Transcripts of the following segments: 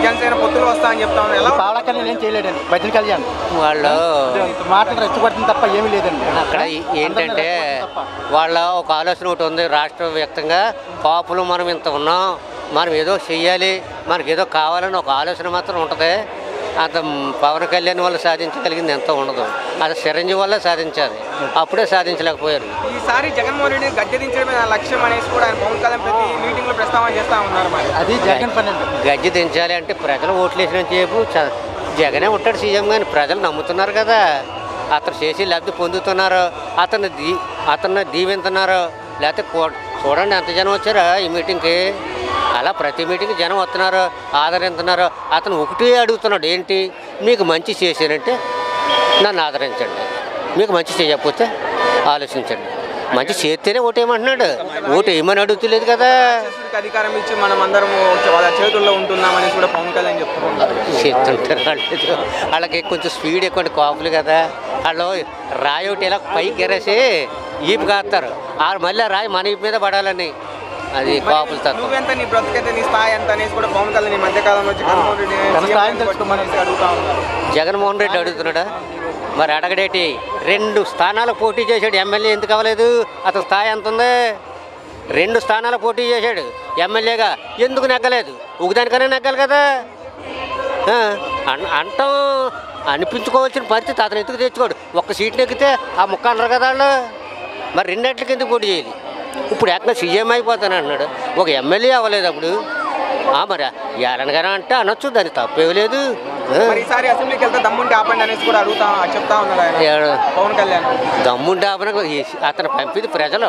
జనసేన పొత్తులు వస్తాయని చెప్తా ఉన్నారు ఎలా పావలా కళ్యాణ్ ఏం చేయలేడండి భజన కళ్యాణ్ వాళ్ళు మాటలు రెచ్చగొట్టిన తప్ప ఏమీ లేదండి అక్కడ ఏంటంటే వాళ్ళ ఒక ఆలోచన ఒకటి ఉంది రాష్ట్ర వ్యాప్తంగా కాపులు మనం ఇంత ఉన్నాం మనం ఏదో చెయ్యాలి మనకి ఏదో కావాలని ఒక ఆలోచన మాత్రం ఉంటుంది అంత పవన్ కళ్యాణ్ వల్ల సాధించగలిగింది ఎంత ఉండదు అది చిరంజీవి వల్ల సాధించాలి అప్పుడే సాధించలేకపోయారు ఈసారి జగన్మోహన్ రెడ్డి గద్దె దించడమే నా లక్ష్యం అనేసి కూడా ఆయన పవన్ కళ్యాణ్ ప్రతి మీటింగ్ లో ప్రస్తావన చేస్తా ఉన్నారు మరి అది జగన్ పని అండి గజ్జి దించాలి అంటే ప్రజలు ఓట్లు వేసిన సేపు చ- జగనే ఉంటాడు సీఎం కానీ ప్రజలు నమ్ముతున్నారు కదా అతను చేసి లబ్ధి పొందుతున్నారు అతను దీ అతన్ని దీవిస్తున్నారు లేకపోతే కూ- చూడండి ఎంత జనం వచ్చారా ఈ మీటింగ్కి అలా ప్రతి మీటింగ్ జనం వస్తున్నారు ఆదరిస్తున్నారు అతను ఒకటే అడుగుతున్నాడు ఏంటి మీకు మంచి చేశానంటే నన్ను ఆదరించండి మీకు మంచి చేయకపోతే ఆలోచించండి మంచి చేస్తేనే ఓటేయమంటున్నాడు ఓటు వేయమని అడుగుతలేదు కదా రాక్షసుడికి అధికారం ఇచ్చి మనం అందరం వాళ్ళ చేతుల్లో ఉంటున్నామని కూడా పవన్ కళ్యాణ్ చెప్తున్నారు చెప్తుంటారు వాళ్ళు వాళ్ళకి కొంచెం స్పీడ్ ఎక్కువ కాపులు కదా వాళ్ళు రాయి ఒకటి ఇలా పైకి ఎరేసి ఈపు కాస్తారు వాళ్ళు మళ్ళీ ఆ రాయి మన ఈపు మీద పడాలని అది కాపుల తత్వం నువ్వెంత నీ బ్రతికైతే నీ స్థాయి ఎంత అనేసి కూడా పవన్ కళ్యాణ్ ఈ మధ్య కాలంలో వచ్చి జగన్మోహన్ రెడ్డి తన సీఎం స్థాయిని పట్టుమని తెలుసుకోమని అడుగుతా ఉన్నారు జగన్మోహన్ రెడ్డి అడుగుతున్నాడా మరి అడగడేటి రెండు స్థానాలు పోటీ చేశాడు ఎమ్మెల్యే ఎందుకు అవ్వలేదు అతని స్థాయి ఎంత ఉంది రెండు స్థానాలు పోటీ చేశాడు ఎమ్మెల్యేగా ఎందుకు నెగ్గలేదు ఒకదానికనే నెగ్గాలి కదా ఆ, అన్- అంటాం అనిపించుకోవాల్సిన పరిస్థితి అతను ఎందుకు తెచ్చుకోడు ఒక్క సీట్ నెక్కితే ఆ ముక్క అనరు కదా వాళ్ళు మరి రెండేట్లకి ఎందుకు పోటీ చేయాలి ఇప్పుడు ఏకంగా సీఎం అయిపోతాను అన్నాడు ఒక ఎమ్మెల్యే అవ్వలేదు అప్పుడు ఆ, మరి ఏలనగానే అంటే అనొచ్చు దానికి తప్పేమీ లేదు ఆ. మరి ఈసారి అసెంబ్లీకి వెళ్తే దమ్ముంటే ఆపండి అనేసి కూడా అడుగుతా చెప్తా ఉన్నారు ఆయన ఏడు- పవన్ కళ్యాణ్ దమ్ముంటే అతను అతను పంపిది ప్రజలు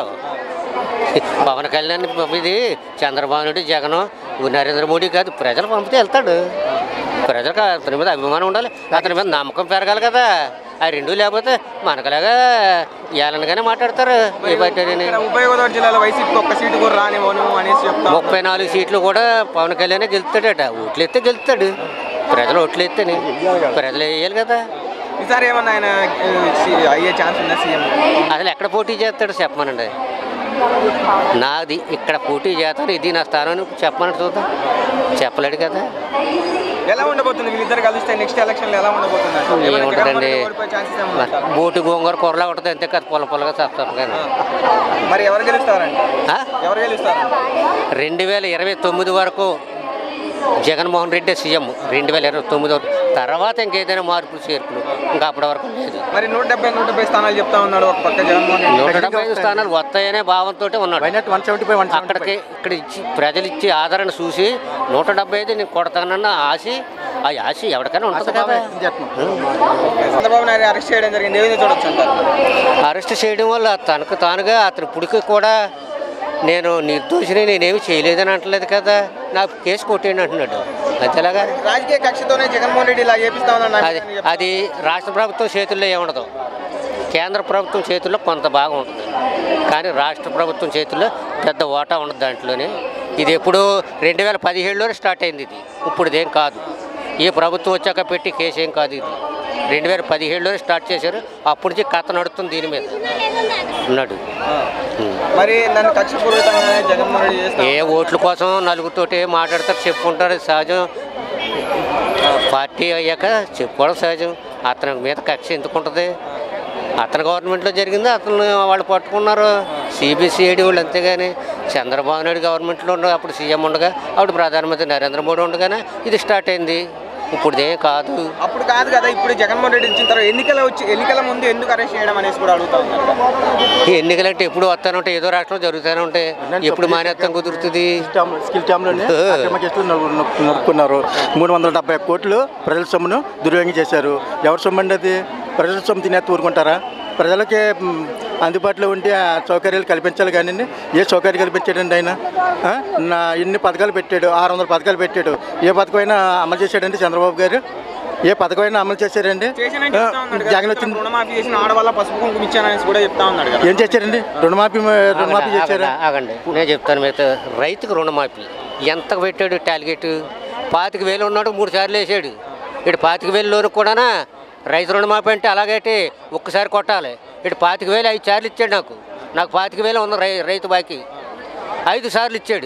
పవన్ కళ్యాణ్ పంపిది చంద్రబాబు నాయుడు జగన్ నరేంద్ర మోడీ కాదు ప్రజలు పంపితే వెళ్తాడు ప్రజలకు అతని మీద అభిమానం ఉండాలి అతని మీద నమ్మకం పెరగాలి కదా ఆ రెండు లేకపోతే మనకులాగా ఏలనగానే మాట్లాడతారు ఏ పార్టీ అని. ఇక్కడ ఉభయ గోదావరి జిల్లాలో వైసీపీకి ఒక్క సీటు కూడా రానివ్వను అనేసి చెప్తా ముప్పై నాలుగు సీట్లు కూడా పవన్ కళ్యాణ్ గెలుస్తాడట ఓట్లు ఎత్తే గెలుస్తాడు ప్రజలు ఓట్లు ఎత్తేని ప్రజలు వేయాలి కదా ఈసారి ఏమన్నా ఆయన ఆ, సి- అయ్యే ఛాన్స్ ఉందా సీఎం అసలు ఎక్కడ పోటీ చేస్తాడో చెప్పమనండి నాది ఇక్కడ పోటీ చేస్తాను ఇది నా స్థానం అని చెప్పమని చూద్దాం చెప్పలేడు కదా ఎలా ఉండబోతుంది వీళ్ళిద్దరు కలిస్తే నెక్స్ట్ ఎలక్షన్ ఎలా ఉండబోతుంది అంటారు? ఏమైనా ఏముంటుందండి జగన్మోహన్ రెడ్డి ఓడిపోయే chances ఏమన్నా మరి ఉంటాయా? బోటు గోంగూర కూరలా ఉంటుంది అంతే కదా పొల పొలగా చేస్తాం కానీ మరి ఎవరు గెలుస్తారండి ఆ? ఎవరు గెలుస్తారు రెండు వేల ఇరవై తొమ్మిది వరకు జగన్మోహన్ రెడ్డి సీఎం రెండు వేల ఇరవై తొమ్మిది వరకు తర్వాత ఇంకేదైనా మార్పులు చేర్పులు ఇంకా అప్పటి వరకు లేదు మరి నూట డెబ్బై నూట డెబ్బై స్థానాలు చెప్తా ఉన్నాడు ఒక పక్క జగన్మోహన్ రెడ్డి నూట డెబ్బై ఐదు స్థానాలు వస్తాయనే భావంతో ఉన్నాడు why not one seventy five one అక్కడికి ఇక్కడ ఇచ్చి ప్రజలు ఇచ్చి ఆదరణ చూసి నూట డెబ్బై ఐదు నేను కొడతానన్న ఆశ ఆ ఆశ ఎవరికైనా ఉంటుంది కదా చంద్రబాబు నాయుడు అరెస్ట్ చేయడం జరిగింది ఏదైనా చూడొచ్చు అంటారు అరెస్ట్ చేయడం వల్ల తనకు తానుగా అతని పుడికి కూడా నేను నిర్దోషిని నేనేమి చేయలేదని అంటలేదు కదా నాకు కేసు కొట్టేయండి అంటున్నాడు అంతేలాగా రాజకీయ కక్షతోనే జగన్మోహన్ రెడ్డి ఇలా చేపిస్తా ఉన్నాడు అది అది రాష్ట్ర ప్రభుత్వం చేతుల్లో ఏముండదు కేంద్ర ప్రభుత్వం చేతుల్లో కొంత భాగం ఉంటుంది కానీ రాష్ట్ర ప్రభుత్వం చేతుల్లో పెద్ద ఓటా ఉండదు దాంట్లోనే ఇది ఎప్పుడు రెండు వేల పదిహేడులోనే స్టార్ట్ అయింది ఇది ఇప్పుడు ఇదేం కాదు ఈ ప్రభుత్వం వచ్చాక పెట్టి కేసు ఏం కాదు ఇది రెండు వేల పదిహేడులోనే స్టార్ట్ చేశారు అప్పటి నుంచి కథ నడుస్తుంది దీని మీద ఉన్నాడు ఉం. మరి నన్ను కక్షపూరితంగానే జగన్మోహన్ రెడ్డి చేస్తా ఏ ఓట్ల కోసం నలుగురితోటి మాట్లాడతారు చెప్పుకుంటారు సహజం పార్టీ అయ్యాక చెప్పుకోవడం సహజం అతని మీద కక్ష ఎందుకు ఉంటుంది అతని గవర్నమెంట్లో జరిగింది అతను వాళ్ళు పట్టుకున్నారు సిబిసిఐడి వాళ్ళు అంతేగాని చంద్రబాబు నాయుడు గవర్నమెంట్లో ఉన్న అప్పుడు సీఎం ఉండగా అప్పుడు ప్రధానమంత్రి నరేంద్ర మోడీ ఉండగానే ఇది స్టార్ట్ అయింది ఇప్పుడు ఇదేం కాదు అప్పుడు కాదు కదా ఇప్పుడు జగన్మోహన్ రెడ్డి ఇచ్చిన తర్వాత ఎన్నికల వచ్చి ఎన్నికల ముందు ఎందుకు అరెస్ట్ చేయడం అనేసి కూడా అడుగుతా ఉన్నారు కదా. ఈ ఎన్నికలంటే ఎప్పుడు వస్తానే ఉంటాయి ఏదో రాష్ట్రంలో జరుగుతూనే ఉంటాయి ఎప్పుడు మానేత్తం కుదురుతుంది స్కిల్ టామ్లోనే అక్రమ కేసులు నవ్వు- నవ్వు- నరుక్కున్నారు మూడు వందల డెబ్బై కోట్లు ప్రజల సొమ్మును దుర్వినియోగం చేశారు ఎవరి సొమ్ము అండి అది ప్రజల సొమ్ము తినేది ఊరుకుంటారా ప్రజలకి మ్, అందుబాటులో ఉండి ఆ సౌకర్యాలు కల్పించాలి కానీ ఏ సౌకర్యం కల్పించాడండి ఆయన ఆ? నా ఇన్ని పథకాలు పెట్టాడు ఆరు వందల పథకాలు పెట్టాడు ఏ పథకం అయినా అమలు చేశాడండి చంద్రబాబు గారు ఏ పథకం అయినా అమలు చేశారండి చేసినట్టు ఆ, చెప్తా ఉన్నాడు కదా. జగన్ వచ్చింది రుణమాఫీ చేసిన ఆడవాళ్ళ పసుపు కుంకుమ ఇచ్చాననేసి కూడా చెప్తా ఉన్నాడు కదా ఏం చేశారండి రుణమాఫీ రుణమాఫీ ఆగండి, చేశారా ఆగండి నేను చెప్తాను మీతో రైతుకు రుణమాఫీ ఎంత పెట్టాడు టార్గెట్ పాతిక వేలు ఉన్నాడు మూడు సార్లు వేసాడు ఇటు పాతిక వేలు లోను కూడానా రైతు రుణమాఫీ అంటే అలాగైతే ఒక్కసారి కొట్టాలి ఇటు పాతిక వేలు ఐదు సార్లు ఇచ్చాడు నాకు నాకు పాతిక వేలు ఉన్న రై రైతు బాకీ ఐదు సార్లు ఇచ్చాడు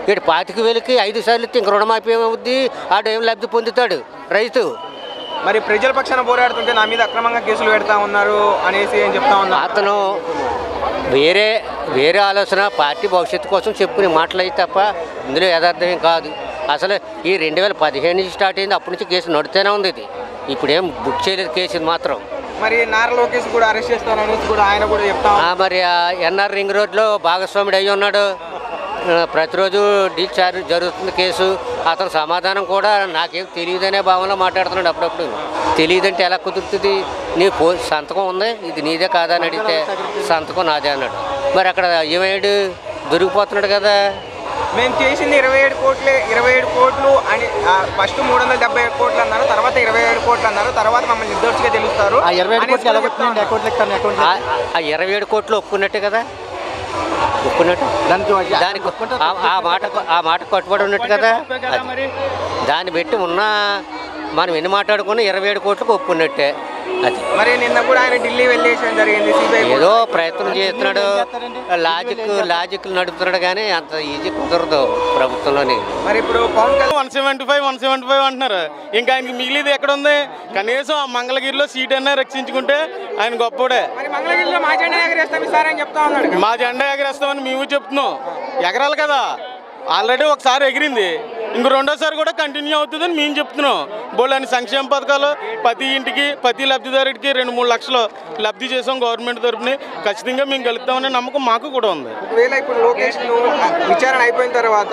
ఇటు పాతిక వేలకి ఐదు సార్లు ఇస్తే ఇంక రుణమాఫీ ఏమవుద్ది ఆడు ఏం లబ్ధి పొందుతాడు రైతు మరి ప్రజల పక్షాన పోరాడుతుంటే నా మీద అక్రమంగా కేసులు పెడతా ఉన్నారు అనేసి ఏం చెప్తా ఉన్నారు అతను వేరే వేరే ఆలోచన పార్టీ భవిష్యత్తు కోసం చెప్పుకునే మాటలు అయితే తప్ప ఇందులో యథార్థం కాదు అసలు ఈ రెండు వేల పదిహేను నుంచి స్టార్ట్ అయింది అప్పటి నుంచి కేసు నడుస్తూనే ఉంది ఇది ఇప్పుడేం బుక్ చేయలేదు కేసు ఇది మాత్రం మరి నారా లోకేష్ కూడా అరెస్ట్ చేస్తారనేసి కూడా ఆయన కూడా చెప్తా ఆ, మరి ఆ ఎన్ఆర్ రింగ్ రోడ్లో భాగస్వాముడు అయి ఉన్నాడు ఆ, ప్రతిరోజు డీచార్జ్ జరుగుతుంది కేసు అతని సమాధానం కూడా నాకేం తెలియదనే భావనలో మాట్లాడుతున్నాడు అప్పుడప్పుడు తెలియదంటే ఎలా కుదురుతుంది నీ పో సంతకం ఉంది ఇది నీదే కాదా అని అడిగితే సంతకం నాదే అన్నాడు మరి అక్కడ ఏమయ్యాడు దొరికిపోతున్నాడు కదా మేము చేసింది ఇరవై ఏడు కోట్లే ఇరవై ఏడు కోట్లు అని ఫస్ట్ మూడు వందల డెబ్బై ఏడు కోట్లు అన్నారు తర్వాత ఇరవై ఏడు కోట్లు అన్నారు తర్వాత మమ్మల్ని నిర్దోషిగా తెలుస్తారు ఆ ఇరవై ఏడు అనేసి కోట్లు ఎలా కూడా చెప్తా వస్తున్నాయండి అకౌంట్ లెక్క అకౌంట్ ఆ- ఆ ఇరవై ఏడు కోట్లు ఒప్పుకున్నట్టే కదా ఒప్పుకున్నట్టు దానికి దానికి ఆ- ఆ మాట ఆ మాట కట్టుబడి ఉన్నట్టు కదా అది. దాన్ని పెట్టి ఉన్న మనం ఎన్ని మాట్లాడుకున్నా ఇరవై ఏడు కోట్లకు ఒప్పుకున్నట్టే అది మరి నిన్న కూడా ఆయన ఢిల్లీ వెళ్ళేసడం జరిగింది సిబిఐ ఏదో ప్రయత్నం చేస్తున్నాడు లాజిక్ లాజిక్ నడుపుతున్నాడు కానీ అంత ఈజీ కుదరదు ప్రభుత్వంలోని మరి ఇప్పుడు Pawan Kalyan one seventy five one seventy five అంటున్నారు ఇంకా ఆయనకి మిగిలిది ఎక్కడ ఉంది కనీసం ఆ మంగళగిరిలో సీట్ అయినా రక్షించుకుంటే ఆయన గొప్పోడే మరి మంగళగిరిలో మా జెండా ఎగరేస్తాం సార్ అని చెప్తా ఉన్నాడు మా జెండా ఎగరేస్తామని మేము చెప్తున్నాం ఎగరాలి కదా ఆల్రెడీ ఒకసారి ఎగిరింది ఇంక రెండోసారి కూడా కంటిన్యూ అవుతుందని మేము చెప్తున్నాం బోళ్ళని సంక్షేమ పథకాలు ప్రతి ఇంటికి ప్రతి లబ్ధిదారుడికి రెండు మూడు లక్షలు లబ్ధి చేసాం గవర్నమెంట్ తరపుని ఖచ్చితంగా మేము గెలుస్తామనే నమ్మకం మాకు కూడా ఉంది ఒకవేళ ఇప్పుడు లోకేష్ ను విచారణ అయిపోయిన తర్వాత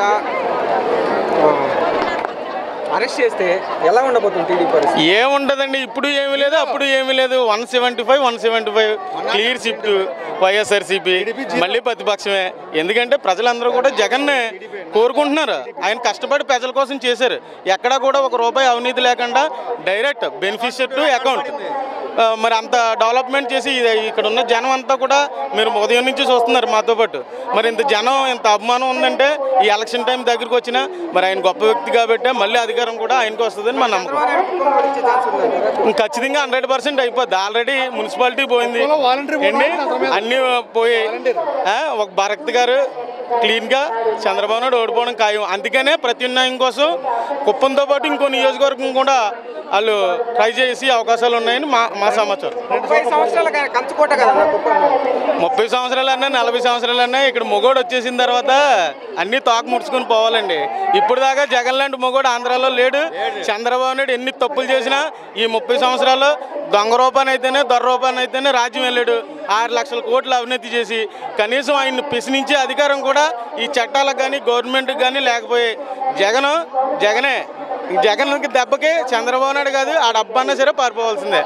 అరెస్ట్ చేస్తే ఎలా ఉండబోతుంది టీడీ పరిస్థితి ఏముండదండి ఇప్పుడు ఏమీ లేదు అప్పుడు ఏమీ లేదు one seventy five one seventy five clear shift YSRCP మళ్ళీ ప్రతిపక్షమే ఎందుకంటే ప్రజలందరూ కూడా జగన్నే కోరుకుంటున్నారు ఆయన కష్టపడి ప్రజల కోసం చేశారు ఎక్కడా కూడా ఒక రూపాయి అవినీతి లేకుండా డైరెక్ట్ బెనిఫిషియర్ టు అకౌంట్ ఆ, మరి అంత డెవలప్మెంట్ చేసి ఇది- ఇక్కడ ఉన్న జనం అంతా కూడా మీరు ఉదయం నుంచి చూస్తున్నారు మాతో పాటు మరి ఇంత జనం ఇంత అభిమానం ఉందంటే ఈ ఎలక్షన్ టైం దగ్గరికి వచ్చినా మరి ఆయన గొప్ప వ్యక్తి కాబట్టి మళ్ళీ అధికారం కూడా ఆయనకు వస్తుందని మా నమ్మకం ఓడించే ఛాన్స్ ఉందంటారా? ఖచ్చితంగా హండ్రెడ్ పర్సెంట్ అయిపోద్ది ఆల్రెడీ మున్సిపాలిటీ పోయింది ఏంటి అన్ని పోయి ఆ, ఒక భరత్ గారు క్లీన్గా చంద్రబాబు నాయుడు ఓడిపోవడం ఖాయం అందుకనే ప్రత్యామ్నాయం కోసం కుప్పంతో పాటు ఇంకో నియోజకవర్గం కూడా వాళ్ళు ట్రై చేసి అవకాశాలు ఉన్నాయని మా మా సమాచారం ముప్పై సంవత్సరాల క- కంచుకోట కదా నా కుప్పం ముప్పై సంవత్సరాలన్నా నలభై సంవత్సరాలన్నా ఇక్కడ మొగోడు వచ్చేసిన తర్వాత అన్ని తోక ముడుచుకొని పోవాలండి ఇప్పుడు దాకా జగన్ లాంటి మొగోడు ఆంధ్రాలో లేడు చంద్రబాబు నాయుడు ఎన్ని తప్పులు చేసినా ఈ ముప్పై సంవత్సరాలు దొంగ రూపాన్ని అయితేనే దొర రూపాన్ని అయితేనే రాజ్యం వెళ్ళాడు ఆరు లక్షల కోట్లు అవినీతి చేసి కనీసం ఆయన ప్రశ్నించే అధికారం కూడా ఈ చట్టాలకు కానీ గవర్నమెంట్కి కానీ లేకపోయి జగన్ జగనే ఈ జగన్కి దెబ్బకి చంద్రబాబు నాయుడు కాదు ఆ డబ్బన్నా సరే పారిపోవాల్సిందే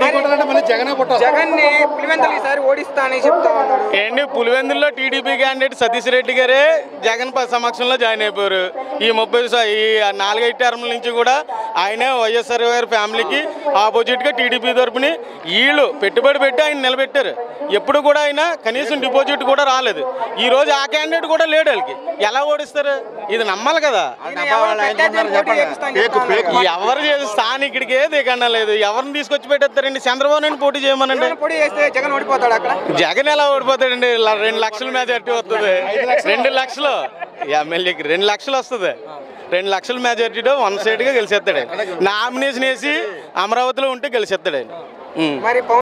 జగన్ ని పులివెందులు ఈసారి ఓడిస్తా అని చెప్తా ఉన్నాడు ఏంటి పులివెందుల్లో టీడీపీ క్యాండిడేట్ సతీష్ రెడ్డి గారే జగన్ ప- సమక్షంలో జాయిన్ అయిపోయారు ఈ ముప్పై స- ఈ నాలుగైదు టర్ముల నుంచి కూడా ఆయనే వైఎస్ఆర్ గారి ఫ్యామిలీకి ఆపోజిట్గా టీడీపీ తరపుని వీళ్ళు పెట్టుబడి పెట్టి ఆయన నిలబెట్టారు ఎప్పుడు కూడా ఆయన కనీసం డిపాజిట్ కూడా రాలేదు ఈ రోజు ఆ క్యాండిడేట్ కూడా లేడు వాళ్ళకి ఎలా ఓడిస్తారు ఇది నమ్మాలి కదా ఈయన ఎవరు పెట్టేదని పోటీ చేపిస్తా అని చెప్తా ఉన్నాడు. ఎవరు చేసి స్థానికుడికే దిగన్నా లేదు ఎవరిని తీసుకొచ్చి పెట్టేస్తారండి చంద్రబాబు నాయుడు పోటీ చేయమనండి జగన్ పోటీ చేస్తే జగన్ ఓడిపోతాడు అక్కడ జగన్ ఎలా ఓడిపోతాడండి ల- రెండు లక్షల మెజార్టీ వస్తుంది రెండు లక్షలు ఎమ్మెల్యేకి రెండు లక్షలు వస్తుంది రెండు లక్షల మెజార్టీతో వన్ సైడ్గా గెలిచేస్తాడు నామినేషన్ వేసి అమరావతిలో ఉంటే గెలిచేస్తాడు ఆయన ఉం. మరి పవన్